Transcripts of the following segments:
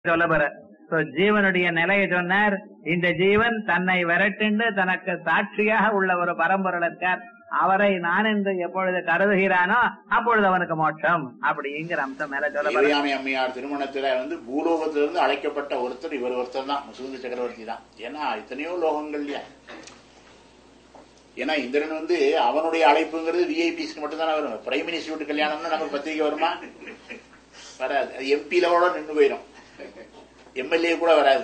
சொல்ல போற So, ஜீவனுடைய நிலையை சொன்னார் இந்த ஜீவன் தன்னை விரட்டிண்டு தனக்கு சாட்சியாக உள்ள ஒரு பரம்பொருள் இருக்கார் அவரை நான் என்று எப்பொழுது கருதுகிறானோ அப்பொழுது அவனுக்கு மோட்சம் அப்படிங்கிற அம்சம் மேல சொல்ல போற தேவயானி அம்மையார் திருமணத்துல வந்து பூலோகத்திலிருந்து அழைக்கப்பட்ட ஒருத்தர் இவர் ஒருத்தர் தான் முசுகுந்த சக்கரவர்த்தி தான் ஏன்னா எத்தனையோ லோகங்கள் இல்லையா ஏன்னா இந்திரன் வந்து அவனுடைய அழைப்புங்கிறது விஐபிஸ்க்கு மட்டும் தானே வரும் பிரைம் மினிஸ்டர் வீட்டு கல்யாணம்னு நமக்கு பத்திரிக்கை வருமா வராது அது எம்பி லெவலோட நின்று போயிடும் எம்எல்ஏ கூட வராது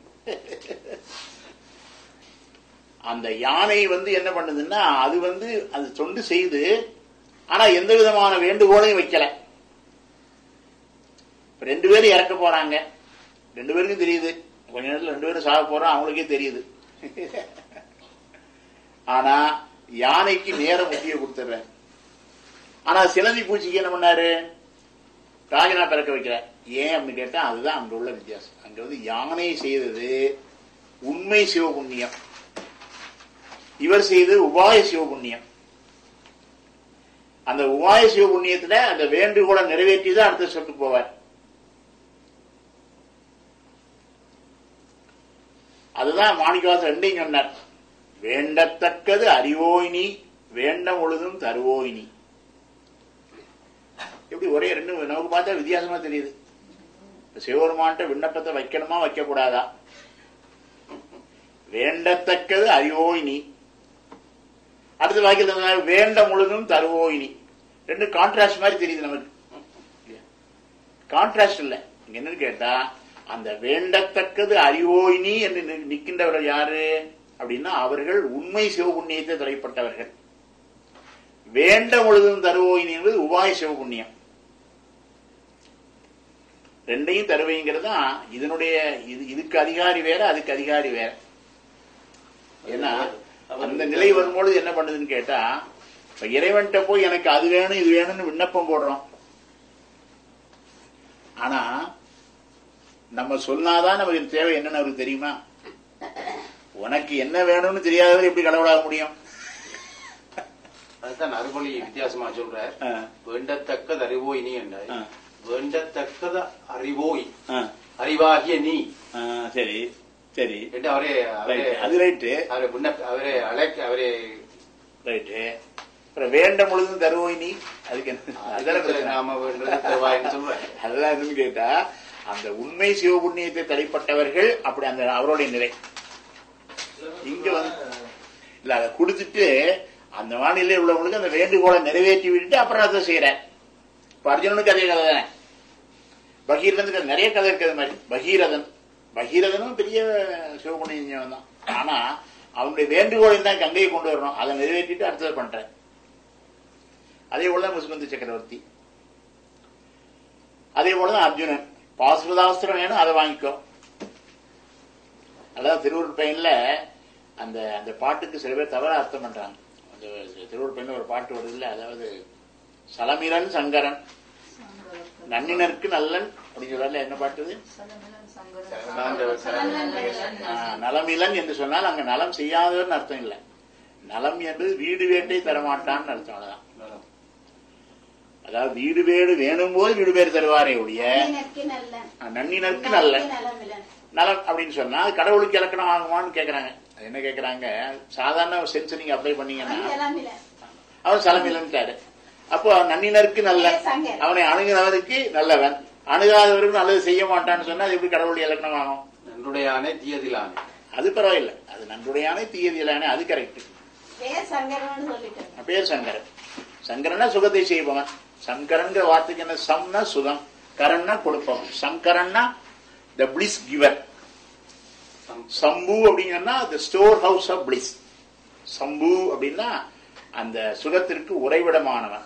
அந்த யானை வந்து என்ன பண்ணுதுன்னா அது வந்து அது தொண்டு செய்து ஆனா எந்த விதமான வேண்டுகோளையும் வைக்கல இப்ப ரெண்டு பேரும் இறக்க போறாங்க ரெண்டு பேருக்கும் தெரியுது கொஞ்ச நேரத்துல ரெண்டு பேரும் சாக போறோம் அவங்களுக்கே தெரியுது ஆனா யானைக்கு நேரம் முக்கிய கொடுத்துடுறேன் ஆனா சிலந்தி பூச்சிக்கு என்ன பண்ணாரு ராஜனா பிறக்க வைக்கிறார் ஏன் அப்படின்னு கேட்டா அதுதான் அங்க உள்ள வித்தியாசம் அங்க வந்து யானை செய்தது உண்மை சிவபுண்ணியம் இவர் செய்தது உபாய சிவபுண்ணியம் அந்த உபாய சிவபுண்ணியத்துல அந்த வேண்டுகோளை நிறைவேற்றி தான் அடுத்த சொல்லிட்டு போவார் அதுதான் மாணிக்கவாசர் ரெண்டையும் சொன்னார் வேண்டத்தக்கது அறிவோய் நீ வேண்ட முழுதும் தருவோய் நீ எப்படி ஒரே ரெண்டு நமக்கு பார்த்தா வித்தியாசமா தெரியுது இப்ப சிவபெருமான்ட்ட விண்ணப்பத்தை வைக்கணுமா வைக்க கூடாதா வேண்டத்தக்கது அறிவோய் நீ அடுத்த வாக்கியத்தில் சொன்னார், வேண்ட முழுதும் தருவோய் நீ ரெண்டு கான்ட்ராஸ்ட் மாதிரி தெரியுது நமக்கு கான்ட்ராஸ்ட் இல்ல இங்க என்னன்னு கேட்டா அந்த வேண்டத்தக்கது அறிவோய் நீ என்று நி- நிற்கின்றவர்கள் யாரு அப்படின்னா அவர்கள் உண்மை சிவபுண்ணியத்தை துறைப்பட்டவர்கள் வேண்ட முழுதும் தருவோய் நீ என்பது உபாய சிவபுண்ணியம் ரெண்டையும் தருவைங்கிறது தான் இதனுடைய இது இதுக்கு அதிகாரி வேற அதுக்கு அதிகாரி வேற ஏன்னா அந்த நிலை வரும்பொழுது என்ன பண்ணுதுன்னு கேட்டா இப்ப இறைவன்கிட்ட போய் எனக்கு அது வேணும் இது வேணும்னு விண்ணப்பம் போடுறோம் ஆனா நம்ம சொன்னாதான் நமக்கு தேவை என்னன்னு அவருக்கு தெரியுமா உனக்கு என்ன வேணும்னு தெரியாதவர் எப்படி கடவுளாக முடியும் அதுதான் அறுமொழி வித்தியாசமா சொல்றார் ஆ, வேண்டத்தக்கது அறிவோய் நீ என்றார் ஆ. வேண்டத்தக்கது அறிவோய் ஆ, அறிவாகிய நீ ஆ, சரி சரி என்று அவரே அவரே ரைட் அது ரைட்டு அவரை விண்ணப்ப அவரே அழைக்க அவரே ரைட்டு அப்புறம் வேண்ட முழுதும் தருவோய் நீ அதுக்கு என்ன அதெல்லாம் பிரச்சனை. நாம வேண்டது தருவாயின்னு சொல்றார் அதெல்லாம் என்னன்னு கேட்டா அந்த உண்மை சிவபுண்ணியத்தை தடைப்பட்டவர்கள் அப்படி அந்த அவருடைய நிலை இங்க வந்து இல்ல அதை கொடுத்துட்டு அந்த வானிலை உள்ளவங்களுக்கு அந்த வேண்டுகோளை நிறைவேற்றி விட்டுட்டு அப்புறம் அதை செய்யறேன் இப்ப அர்ஜுனனுக்கு அதே கதை தானே பகீரதனுக்கு நிறைய கதை இருக்கிறது மாதிரி பகீரதன் பகீரதனும் பெரிய சிவபுண்ணியம் தான் ஆனா அவனுடைய வேண்டுகோளை தான் கங்கையை கொண்டு வரணும் அதை நிறைவேற்றிட்டு அடுத்ததை பண்றேன் அதே போலதான் முசுகுந்த சக்கரவர்த்தி அதே போலதான் அர்ஜுனன் பாசுபதாஸ்திரம் வேணும் அதை வாங்கிக்கோ அதாவது திருவூர் பையன்ல அந்த அந்த பாட்டுக்கு சில பேர் தவறா அர்த்தம் பண்றாங்க அந்த திருவூர் பையன்ல ஒரு பாட்டு வருது இல்ல அதாவது சலமிரன் சங்கரன் நன்னினருக்கு நல்லன் அப்படின்னு சொல்றாருல என்ன பாட்டு இது? ஆ, நலமிலன் என்று சொன்னால் அங்க நலம் செய்யாதவர்னு அர்த்தம் இல்லை நலம் என்பது வீடு வேட்டை தரமாட்டான்னு அர்த்தம் அவ்வளவுதான் அதாவது வீடு வேடு வேணும் போது வீடு பேர் தருவாரே ஒழிய நன்னினர்க்கு நல்லன். ஆ, நன்னினருக்கு நல்ல நலமிலன். நலம் அப்படின்னு சொன்னா அது கடவுளுக்கு இலக்கணம் ஆகுமான்னு கேக்குறாங்க அது என்ன கேக்குறாங்க சாதாரண சென்ஸ் நீங்க அப்ளை பண்ணீங்கன்னா அவன் நலமிலன். அவன் சலமிலன்ட்டாரு அப்போ நன்னினருக்கு நல்ல சங்கர். அவனை அணுகினவருக்கு நல்லவன் அணுகாதவருக்கு நல்லது செய்ய மாட்டான்னு சொன்னா அது எப்படி கடவுளுடைய இலக்கணம் ஆகும் நன்றுடைய ஆணை தீயதிலானே அது பரவாயில்ல அது நன்றுடையானே தீயதிலானே அது கரெக்ட் பேர் சங்கரன்னு சொல்லிட்டேன். பேர் சங்கரன் சங்கரன்னா சுகத்தை செய்பவன் சங்கரன்கிற வார்த்தைக்கு என்ன சம்னா சுகம் கரன்னா கொடுப்பவன் சங்கரன்னா த பிளிஸ் கிவர் சம்பு அப்படிங்கன்னா the store house of bliss Shambhu அப்படின்னா அந்த சுகத்திற்கு உறைவிடமானவன்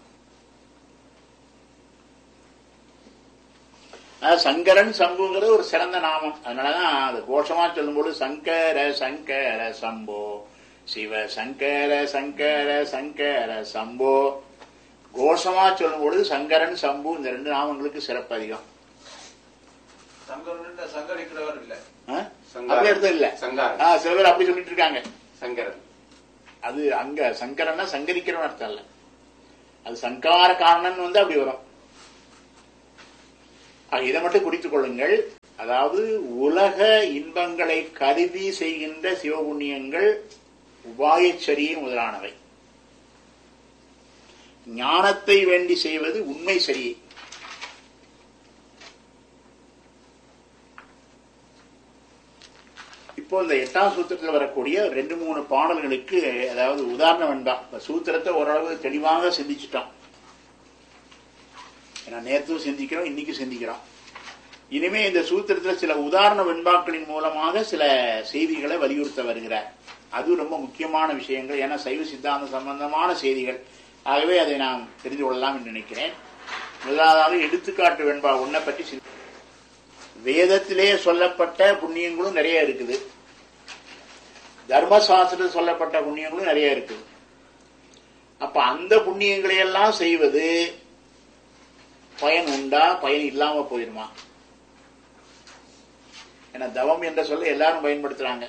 அதாவது சங்கரன் சம்புங்கிறது ஒரு சிறந்த நாமம் அதனாலதான் அது கோஷமா சொல்லும்போது சங்கர சங்கர சம்போ சிவ சங்கர சங்கர சங்கர சம்போ கோஷமா சொல்லும்பொழுது சங்கரன் சம்பு இந்த ரெண்டு நாமங்களுக்கு சிறப்பு அதிகம் சங்கரன் சங்கரிக்கிறவர் இல்ல ஆ? சங்காரம். அப்படி அர்த்தம் இல்ல சங்காரம். ஆ, சில பேர் அப்படி சொல்லிட்டு இருக்காங்க சங்கரன் அது அங்க சங்கரன்னா சங்கரிக்கிறவன் அர்த்தம் இல்ல அது சங்கார காரணன் வந்து அப்படி வரும் ஆக, இதை மட்டும் குறித்துக் கொள்ளுங்கள் அதாவது உலக இன்பங்களை கருதி செய்கின்ற சிவபுண்ணியங்கள் உபாயச்சரியை முதலானவை ஞானத்தை வேண்டி செய்வது உண்மை சரியை இப்போ இந்த எட்டாம் சூத்திரத்தில் வரக்கூடிய ரெண்டு மூணு பாடல்களுக்கு அதாவது உதாரணம் வேண்டாம் இந்த சூத்திரத்தை ஓரளவு தெளிவாக சிந்திச்சுட்டோம் ஏன்னா நேற்றும் சிந்திக்கிறோம் இன்னைக்கு சிந்திக்கிறோம் இனிமே இந்த சூத்திரத்தில் சில உதாரண வெண்பாக்களின் மூலமாக சில செய்திகளை வலியுறுத்த வருகிறார் அது ரொம்ப முக்கியமான விஷயங்கள் ஏன்னா சைவ சித்தாந்த சம்பந்தமான செய்திகள் ஆகவே அதை நாம் தெரிந்து கொள்ளலாம் என்று நினைக்கிறேன் முதலாவது எடுத்துக்காட்டு வெண்பா ஒன்றை பற்றி சிந்தி- வேதத்திலே சொல்லப்பட்ட புண்ணியங்களும் நிறைய இருக்குது தர்மசாஸ்திரத்தில் சொல்லப்பட்ட புண்ணியங்களும் நிறைய இருக்குது அப்ப அந்த புண்ணியங்களை எல்லாம் செய்வது பயன் உண்டா பயன் இல்லாம போயிருமா ஏன்னா தவம் என்ற சொல்ல எல்லாரும் பயன்படுத்துறாங்க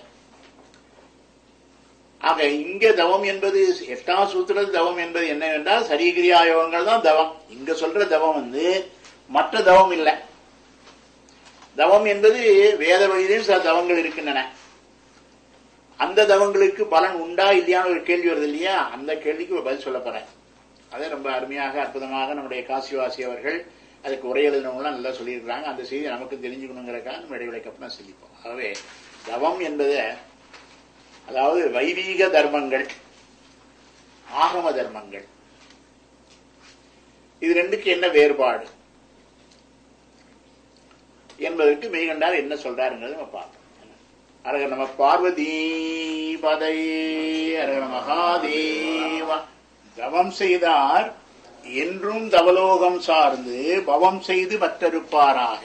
ஆக இங்க தவம் என்பது எட்டாம் சூத்திரத்தில் தவம் என்பது என்னவென்றால் சரீகிரியா யோகங்கள் தான் தவம் இங்க சொல்ற தவம் வந்து மற்ற தவம் இல்லை தவம் என்பது வேத வழியிலும் சில தவங்கள் இருக்கின்றன அந்த தவங்களுக்கு பலன் உண்டா இல்லையான்னு ஒரு கேள்வி வருது இல்லையா அந்த கேள்விக்கு ஒரு பதில் சொல்ல போறேன் அதை ரொம்ப அருமையாக அற்புதமாக நம்முடைய காசிவாசி அவர்கள் அதுக்கு உரை எழுதினவங்களாம் நல்லா சொல்லியிருக்கிறாங்க அந்த செய்தி நமக்கு தெரிஞ்சுக்கணுங்கிறக்காக நம்ம இடைவெளிக்கு அப்புறம் சிந்திப்போம் ஆகவே தவம் என்பது அதாவது வைதீக தர்மங்கள் ஆகம தர்மங்கள் இது ரெண்டுக்கு என்ன வேறுபாடு என்பதற்கு மெய்கண்டார் என்ன சொல்றாருங்கிறது நம்ம பார்ப்போம் அரக நம பார்வதி பதை அரக மகாதேவா தவம் செய்தார் என்றும் தவலோகம் சார்ந்து பவம் செய்து மற்றறுப்பாராக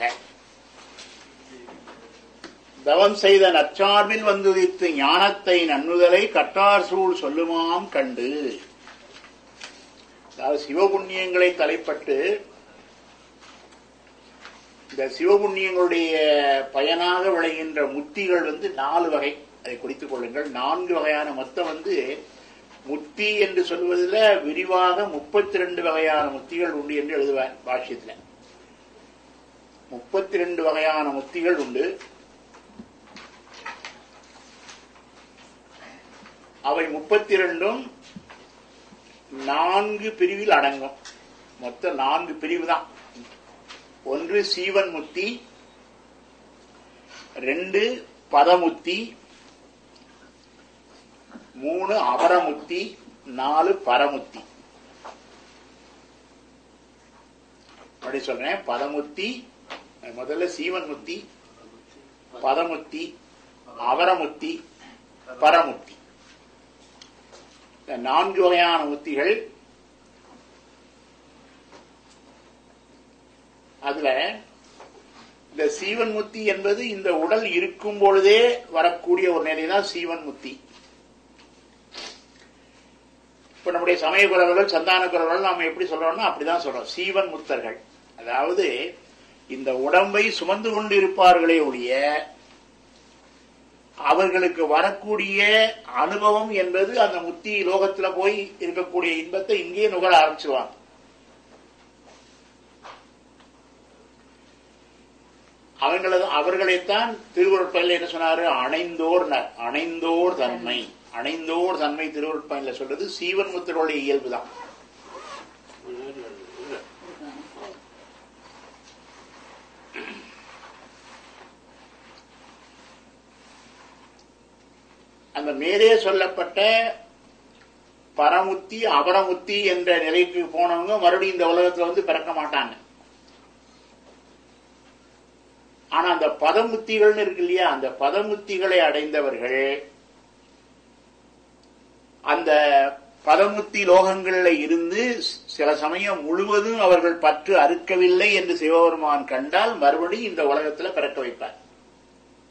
தவம் செய்த நற்சார்பில் வந்துதித்து ஞானத்தை நன்னுதலை கட்டார் சூழ் சொல்லுமாம் கண்டு அதாவது சிவபுண்ணியங்களை தலைப்பட்டு இந்த சிவபுண்ணியங்களுடைய பயனாக விளைகின்ற முத்திகள் வந்து நாலு வகை அதை குறித்துக் கொள்ளுங்கள் நான்கு வகையான மொத்தம் வந்து முத்தி என்று சொல்வதில் விரிவாக முப்பத்தி ரெண்டு வகையான முத்திகள் உண்டு என்று எழுதுவார் பாஷ்யத்துல முப்பத்தி ரெண்டு வகையான முத்திகள் உண்டு அவை முப்பத்தி ரெண்டும் நான்கு பிரிவில் அடங்கும் மொத்தம் நான்கு பிரிவு தான் ஒன்று சீவன் முத்தி ரெண்டு பதமுத்தி மூணு அபரமுத்தி நாலு பரமுத்தி அப்படி சொல்றேன் பதமுத்தி முதல்ல சீவன் முத்தி பதமுத்தி அபரமுத்தி பரமுத்தி இந்த நான்கு வகையான முத்திகள் அதுல இந்த சீவன் முத்தி என்பது இந்த உடல் இருக்கும் பொழுதே வரக்கூடிய ஒரு நிலைதான் சீவன் முத்தி இப்ப நம்முடைய சமய குறவர்கள் சந்தான குறவர்கள் நாம எப்படி சொல்றோம்னா அப்படிதான் சொல்றோம் சீவன் முத்தர்கள் அதாவது இந்த உடம்பை சுமந்து கொண்டு இருப்பார்களே ஒழிய அவர்களுக்கு வரக்கூடிய அனுபவம் என்பது அந்த முத்தி லோகத்துல போய் இருக்கக்கூடிய இன்பத்தை இங்கேயே நுகர ஆரம்பிச்சுவாங்க அவங்களது அவர்களைத்தான் திருவருட்பயனில் என்ன சொன்னாரு அணைந்தோர் ந- அணைந்தோர் தன்மை அணைந்தோர் தன்மை திருவருட்பயனில சொல்றது சீவன் முத்தருடைய இயல்புதான் அந்த மேலே சொல்லப்பட்ட பரமுத்தி அபரமுத்தி என்ற நிலைக்கு போனவங்க மறுபடியும் இந்த உலகத்துல வந்து பிறக்க மாட்டாங்க ஆனா அந்த பதமுத்திகள்னு இருக்கு இல்லையா அந்த பதமுத்திகளை அடைந்தவர்கள் அந்த பதமுத்தி லோகங்கள்ல இருந்து சில சமயம் முழுவதும் அவர்கள் பற்று அறுக்கவில்லை என்று சிவபெருமான் கண்டால் மறுபடியும் இந்த உலகத்துல பிறக்க வைப்பார்